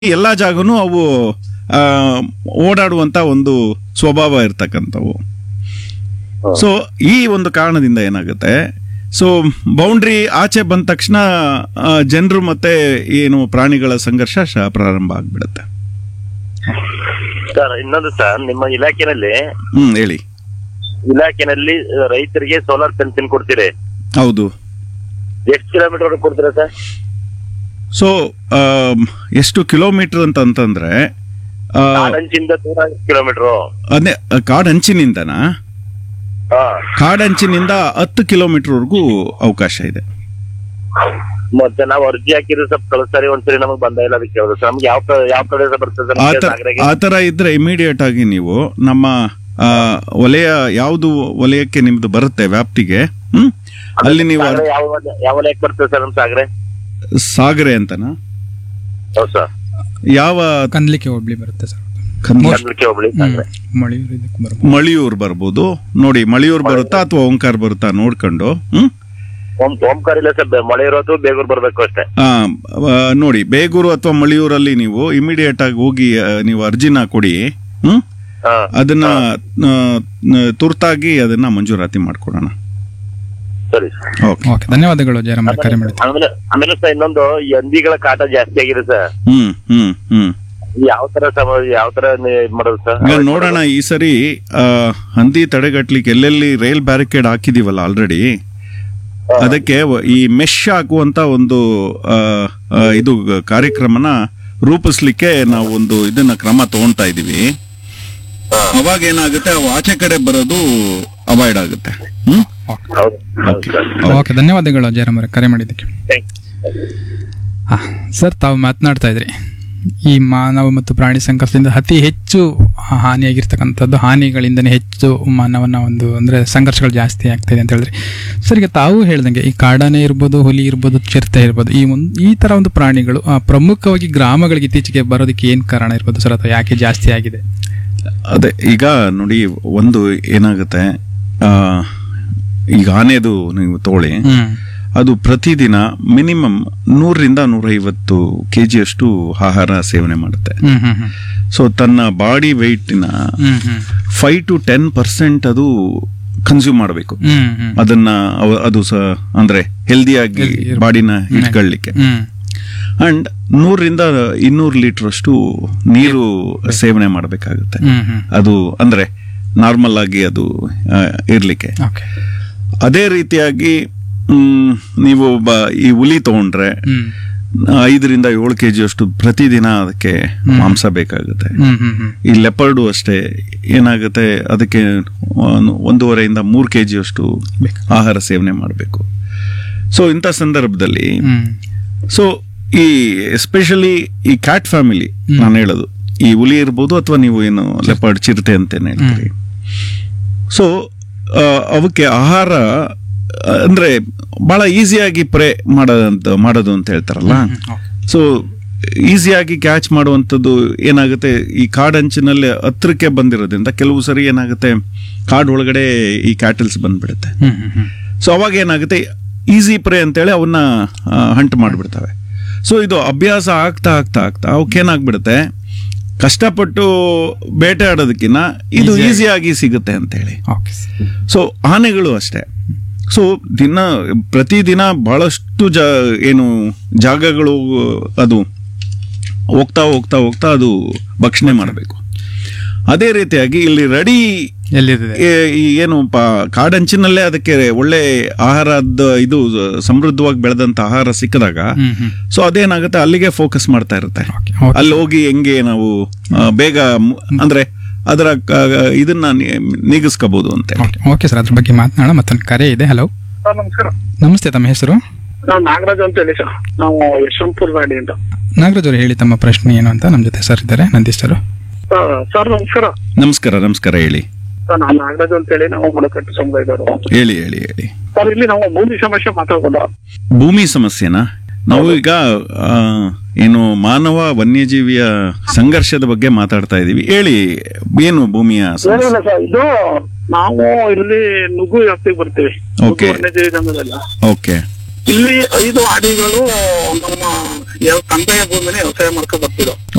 ಎಲ್ಲ ಜಾಗನೂ ಅವು ಆ, ಓಡಾಡುವಂತ ಒಂದು ಸ್ವಭಾವ ಇರ್ತಕ್ಕಂಥವು ಸೊ ಈ ಒಂದು ಕಾರಣದಿಂದ ಏನಾಗುತ್ತೆ ಸೊ ಬೌಂಡ್ರಿ ಆಚೆ ಬಂದ ತಕ್ಷಣ ಜನರು ಮತ್ತೆ ಏನು ಪ್ರಾಣಿಗಳ ಸಂಘರ್ಷ ಶ- ಪ್ರಾರಂಭ ಆಗ್ಬಿಡುತ್ತೆ ಸರ್ ಇನ್ನೊಂದು ಸರ್ ನಿಮ್ಮ ಇಲಾಖೆನಲ್ಲಿ ಹ್ಮ್ ಹೇಳಿ ಇಲಾಖೆನಲ್ಲಿ ರೈತರಿಗೆ ಸೋಲಾರ್ ಫೆನ್ಸಿಂಗ್ ಕೊಡ್ತೀರಿ ಹೌದು ಎಷ್ಟು ಕಿಲೋಮೀಟರ್ ವರೆಗೆ ಕೊಡ್ತೀರಾ ಸರ್ ಸೊ ಎಷ್ಟು ಕಿಲೋಮೀಟರ್ ಅಂತ ಅಂತಂದ್ರೆ ಆ, ಕಾಡಂಚಿಂದ ದೂರ ಎಷ್ಟು ಕಿಲೋಮೀಟರ್ ಅದೇ ಕಾಡಂಚಿನಿಂದನಾ ಹಾ ಕಾಡಂಚಿನಿಂದ ಹತ್ತು ಕಿಲೋಮೀಟರ್ವರೆಗೂ ಅವಕಾಶ ಇದೆ ಮತ್ತೆ ನಾವು ಅರ್ಜಿ ಹಾಕಿದ್ರೆ ಸ್ವಲ್ಪ ಕಳಿಸ್ತಾರೆ ಒಂದ್ಸರಿ ನಮಗೆ ಬಂದ ಇಲ್ಲ ಅದಕ್ಕೆ ಕೇಳಿದ್ರು ಸರ್ ನಮ್ಗೆ ಯಾವ ಕ- ಯಾವ ಕಡೆ ಬರ್ತದೆ ಸರ್ ಆ ನಮ್ಗೆ ತರ ಸಾಗರಕ್ಕೆ? ಆ ತರ ಇದ್ರೆ ಇಮಿಡಿಯೇಟ್ ಆಗಿ ನೀವು ನಮ್ಮ ಆ, ವಲಯ ಯಾವುದು ವಲಯಕ್ಕೆ ನಿಮ್ದು ಬರುತ್ತೆ ವ್ಯಾಪ್ತಿಗೆ ಹ್ಮ್ ಅಲ್ಲಿ ನೀವು ಸಾಗರ ಯಾವ ವಲಯ- ಯಾವ ವಲಯಕ್ಕೆ ಬರ್ತದೆ ಸರ್ ನಮ್ ಸಾಗರೆ ಸಾಗರೆ ಅಂತನಾ ಹೌದು ಸರ್ ಯಾವ ಕಂದ್ಲಿಕ್ಕೆ ಹೋಗ್ಲಿ ಬರುತ್ತೆ ಸರ್ ಕಂದ- ಕರ್ನಾಟಕ ಹೋಬಳಿ ಸಾಗರೆ ಮಳೆಯೂರು ಇದಕ್ಕೆ ಬರ್ಬೋದು ಮಳಿಯೂರ್ ಬರ್ಬೋದು ನೋಡಿ ಮಳಿಯೂರ್ ಬರುತ್ತಾ ಅಥವಾ ಓಂಕಾರ ಬರುತ್ತಾ ನೋಡ್ಕೊಂಡು ಹ್ಮ್ ಓಂ ಓಂಕಾರ ಇಲ್ಲ ಸರ್ ಬೆ- ಮಳೆ ಇರೋದು ಬೇಗೂರ್ ಬರ್ಬೇಕು ಅಷ್ಟೇ ಆ, ಆ, ನೋಡಿ ಬೇಗೂರು ಅಥವಾ ಮಳಿಯೂರಲ್ಲಿ ನೀವು ಇಮಿಡಿಯೇಟ್ ಆಗಿ ಹೋಗಿ ಆ, ನೀವು ಅರ್ಜಿನ ಕೊಡಿ ಹ್ಮ್ ಹಾ ಅದನ್ನ ಆ, ನ- ತುರ್ತಾಗಿ ಅದನ್ನ ಮಂಜೂರಾತಿ ಮಾಡ್ಕೊಡೋಣ ಸರಿ ಸರ್ ಓಕೆ ಓಕೆ ಧನ್ಯವಾದಗಳು ಜಯರಾಮ್ ಅವರೇ, ಕರೆ ಮಾಡಿದ್ದು ಆಮೇಲೆ ಆಮೇಲೆ ಸರ್ ಇನ್ನೊಂದು ಈ ಹಂದಿಗಳ ಕಾಟ ಜಾಸ್ತಿ ಆಗಿದೆ ಸರ್ ಹ್ಮ್ ಹ್ಮ್ ಹ್ಮ್ ಯಾವ ತರ ಸಮ ಯಾವ ತರ ನಿ- ಇದ್ ಮಾಡೋದು ಸರ್ ಈಗ ನೋಡೋಣ ಈ ಸರಿ ಆ, ಹಂದಿ ತಡೆಗಟ್ಲಿಕ್ಕೆ ಎಲ್ಲೆಲ್ಲಿ ರೈಲ್ ಬ್ಯಾರಿಕೇಡ್ ಹಾಕಿದೀವಲ್ಲ ಆಲ್ರೆಡಿ ಅದಕ್ಕೆ ವ- ಈ ಮೆಶ್ ಹಾಕುವಂತ ಒಂದು ಆ, ಆ, ಇದು ಕಾರ್ಯಕ್ರಮನ ರೂಪಿಸ್ಲಿಕ್ಕೆ ನಾವು ಒಂದು ಇದನ್ನ ಕ್ರಮ ತಗೊಂತಾ ಇದೀವಿ ಅವಾಗ ಏನಾಗುತ್ತೆ ಅವು ಆಚೆ ಕಡೆ ಬರೋದು ಅವಾಯ್ಡ್ ಆಗುತ್ತೆ ಹ್ಮ್ ಹೌದು ಹೌದು ಸರ್ ಓಕೆ ಧನ್ಯವಾದಗಳು ಜಯರಾಮ್ ಅವರೇ, ಕರೆ ಮಾಡಿದ್ದಕ್ಕೆ Thank you. ಹಾ, ಸರ್ ತಾವು ಮಾತನಾಡ್ತಾ ಇದ್ರಿ ಈ ಮಾನವ ಮತ್ತು ಪ್ರಾಣಿ ಸಂಘರ್ಷದಿಂದ ಅತಿ ಹೆಚ್ಚು ಹಾನಿಯಾಗಿರ್ತಕ್ಕಂಥದ್ದು ಹಾನಿಗಳಿಂದನೇ ಹೆಚ್ಚು ಮಾನವನ ಒಂದು ಅಂದ್ರೆ ಸಂಘರ್ಷಗಳು ಜಾಸ್ತಿ ಆಗ್ತಾ ಇದೆ ಅಂತ ಹೇಳಿದ್ರಿ ಸರ್ ಈಗ ತಾವು ಹೇಳ್ದಂಗೆ ಈ ಕಾಡಾನೆ ಇರ್ಬೋದು ಹುಲಿ ಇರ್ಬೋದು ಚಿರತೆ ಇರ್ಬೋದು ಈ ಒಂದು ಈ ತರ ಒಂದು ಪ್ರಾಣಿಗಳು ಆ, ಪ್ರಮುಖವಾಗಿ ಗ್ರಾಮಗಳಿಗೆ ಇತ್ತೀಚೆಗೆ ಬರೋದಕ್ಕೆ ಏನ್ ಕಾರಣ ಇರ್ಬೋದು ಸರ್ ಅಥವಾ ಯಾಕೆ ಜಾಸ್ತಿ ಆಗಿದೆ ಅದೇ ಈಗ ನೋಡಿ ಒಂದು ಏನಾಗುತ್ತೆ ಆ, ಈಗ ಆನೆದು ನೀವು ತಗೊಳ್ಳಿ ಹ್ಮ್ ಅದು ಪ್ರತಿದಿನ ಮಿನಿಮಮ್ ನೂರರಿಂದ ನೂರೈವತ್ತು ಕೆ ಜಿಯಷ್ಟು ಆಹಾರ ಸೇವನೆ ಮಾಡುತ್ತೆ ಹ್ಮ್ ಹ್ಮ್ ಹ್ಮ್ ಸೊ ತನ್ನ ಬಾಡಿ ವೆಯ್ಟಿನ hmm hmm five to ten percent ಅದು ಕನ್ಸ್ಯೂಮ್ ಮಾಡಬೇಕು ಹ್ಮ್ ಹ್ಮ್ ಅದನ್ನ ಅವ- ಅದು ಸ ಅಂದ್ರೆ ಹೆಲ್ದಿಯಾಗಿ Healthy ಇರ್ಬೇಕು. ಬಾಡಿನ ಇಟ್ಕೊಳ್ಳಿಕ್ಕೆ ಹ್ಮ್ ಅಂಡ್ ನೂರರಿಂದ ಇನ್ನೂರು ಲೀಟರ್ ಅಷ್ಟು ನೀರು ಸೇವನೆ ಮಾಡಬೇಕಾಗುತ್ತೆ ಹ್ಮ್ ಹ್ಮ್ ಅದು ಅಂದ್ರೆ ನಾರ್ಮಲ್ ಆಗಿ ಅದು ಆ, ಇರ್ಲಿಕ್ಕೆ ಓಕೆ ಅದೇ ರೀತಿಯಾಗಿ ಮ್, ನೀವು ಬ- ಈ ಹುಲಿ ತಗೊಂಡ್ರೆ ಹ್ಮ್ ಐದರಿಂದ ಏಳು ಕೆ ಅಷ್ಟು ಪ್ರತಿದಿನ ಅದಕ್ಕೆ ಮಾಂಸ ಬೇಕಾಗುತ್ತೆ ಹ್ಮ್ ಹ್ಮ್ ಹ್ಮ್ ಈ ಲೆಪರ್ಡು ಅಷ್ಟೇ ಏನಾಗುತ್ತೆ ಅದಕ್ಕೆ ಒಂದು- ಒಂದೂವರೆಯಿಂದ ಮೂರು ಕೆ ಅಷ್ಟು ಆಹಾರ ಸೇವನೆ ಮಾಡಬೇಕು ಸೊ ಇಂಥ ಸಂದರ್ಭದಲ್ಲಿ ಹ್ಮ್ ಸೊ ಈ ಎಸ್ಪೆಷಲಿ ಈ ಕ್ಯಾಟ್ ಫ್ಯಾಮಿಲಿ ನಾನು ಹೇಳೋದು ಈ ಹುಲಿ ಇರ್ಬೋದು ಅಥವಾ ನೀವು ಏನು ಲೆಪರ್ಡ್ ಚಿರತೆ ಅಂತೇನೆ ಹೇಳ್ತೀರಿ ಸೊ ಅವಕ್ಕೆ ಆಹಾರ ಆ, ಅಂದ್ರೆ ಬಹಳ ಈಸಿಯಾಗಿ ಪ್ರೇ ಮಾಡೋದಂತ ಮಾಡೋದು ಅಂತ ಹೇಳ್ತಾರಲ್ಲ ಸೊ ಈಸಿಯಾಗಿ ಕ್ಯಾಚ್ ಮಾಡುವಂಥದ್ದು ಏನಾಗುತ್ತೆ ಈ ಕಾಡಂಚಿನಲ್ಲಿ ಹತ್ರಕ್ಕೆ ಬಂದಿರೋದ್ರಿಂದ ಕೆಲವು ಸರಿ ಏನಾಗುತ್ತೆ ಕಾಡ್ ಒಳಗಡೆ ಈ ಕ್ಯಾಟಲ್ಸ್ ಬಂದ್ಬಿಡುತ್ತೆ ಹ್ಮ್ ಹ್ಮ್ ಹ್ಮ್ ಸೊ ಅವಾಗ ಏನಾಗುತ್ತೆ ಈಸಿ ಪ್ರೇ ಅಂತೇಳಿ ಅವನ್ನ ಹಂಟ್ ಮಾಡಿಬಿಡ್ತವೆ ಸೊ ಇದು ಅಭ್ಯಾಸ ಆಗ್ತಾ ಆಗ್ತಾ ಆಗ್ತಾ ಅವಕ್ಕೇನಾಗ್ಬಿಡುತ್ತೆ ಕಷ್ಟಪಟ್ಟು ಬೇಟೆ ಆಡೋದಕ್ಕಿಂತ ಇದು ಈಸಿಯಾಗಿ ಸಿಗುತ್ತೆ ಅಂತೇಳಿ ಓಕೆ ಸೊ ಆನೆಗಳು ಅಷ್ಟೇ ಸೊ ದಿನ ಪ್ರತಿದಿನ ಬಹಳಷ್ಟು ಜ ಏನು ಜಾಗಗಳು ಅದು ಹೋಗ್ತಾ ಹೋಗ್ತಾ ಹೋಗ್ತಾ ಅದು ಭಕ್ಷಣೆ ಮಾಡಬೇಕು ಅದೇ ರೀತಿಯಾಗಿ ಇಲ್ಲಿ ರೆಡಿ ಎಲ್ಲಿದೆ ಈ ಏನು ಪ- ಕಾಡಂಚಿನಲ್ಲೇ ಅದಕ್ಕೆ ಒಳ್ಳೆ ಆಹಾರದ ಇದು ಸಮೃದ್ಧವಾಗಿ ಬೆಳೆದಂತ ಆಹಾರ ಸಿಕ್ಕಿದಾಗ ಹ್ಮ್ ಹ್ಮ್ ಸೊ ಅದೇನಾಗುತ್ತೆ ಅಲ್ಲಿಗೆ ಫೋಕಸ್ ಮಾಡ್ತಾ ಇರುತ್ತೆ ಓಕೆ ಓಕೆ ಅಲ್ಲಿ ಹೋಗಿ ಹೆಂಗೆ ನಾವು ಆ, ಬೇಗ ಮು- ಅಂದ್ರೆ ಅದರ ಕ- ಇದನ್ನ ನಿ- ನೀಗಿಸ್ಕೋಬಹುದು ಅಂತ ಓಕೆ ಓಕೆ ಸರ್ ಅದ್ರ ಬಗ್ಗೆ ಮಾತನಾಡೋಣ ಮತ್ತೊಂದು ಕರೆ ಇದೆ ಹಲೋ ಸರ್ ನಮಸ್ಕಾರ ನಮಸ್ತೆ ತಮ್ಮ ಹೆಸರು ನಾವು ನಾಗರಾಜ್ ಅಂತ ಹೇಳಿ ಸರ್ ನಾವು ಯಶವಂತಪುರ ಗಾಡಿ ಅಂತ ನಾಗರಾಜ್ ಅವರು ಹೇಳಿ ತಮ್ಮ ಪ್ರಶ್ನೆ ಏನು ಅಂತ ನಮ್ಮ ಜೊತೆ ಸರ್ ಇದ್ದಾರೆ ನಂದೀಶ್ ಸರ್ ಸರ್, ಸರ್ ನಮಸ್ಕಾರ ನಮಸ್ಕಾರ ನಮಸ್ಕಾರ ಹೇಳಿ ಸರ್ ನಾನು ನಾಗರಾಜ್ ಅಂತ ಹೇಳಿ ನಾವು ಬುಡಕಟ್ಟು ಸಮುದಾಯದವರು ಹೇಳಿ ಹೇಳಿ ಹೇಳಿ ಸರ್ ಇಲ್ಲಿ ನಾವು ಭೂಮಿ ಸಮಸ್ಯೆ ಮಾತಾಡ್ಬೋದಾ ಭೂಮಿ ಸಮಸ್ಯೆನಾ ನಾವು ಈಗ ಆ, ಏನು ಮಾನವ ವನ್ಯಜೀವಿಯ ಸಂಘರ್ಷದ ಬಗ್ಗೆ ಮಾತಾಡ್ತಾ ಇದೀವಿ ಹೇಳಿ ಏನು ಭೂಮಿಯ ಸಮಸ್ಯೆ ಏನಿಲ್ಲ ಸರ್ ಇದು ನಾವು ಇಲ್ಲಿ ನುಗ್ಗು ವ್ಯಾಪ್ತಿಗೆ ಬರ್ತೀವಿ Okay. ನುಗ್ಗು ವನ್ಯಜೀವಿ ಜಂಗಲೆಲ್ಲ ಓಕೆ ಇಲ್ಲಿ ಐದು ಆಡಿಗಳು ನಮ್ಮ ಯಾವ ತಂದೆಯ ಭೂಮಿನೇ ವ್ಯವಸಾಯ ಮಾಡ್ಕೊ ಬರ್ತಿದ್ದವು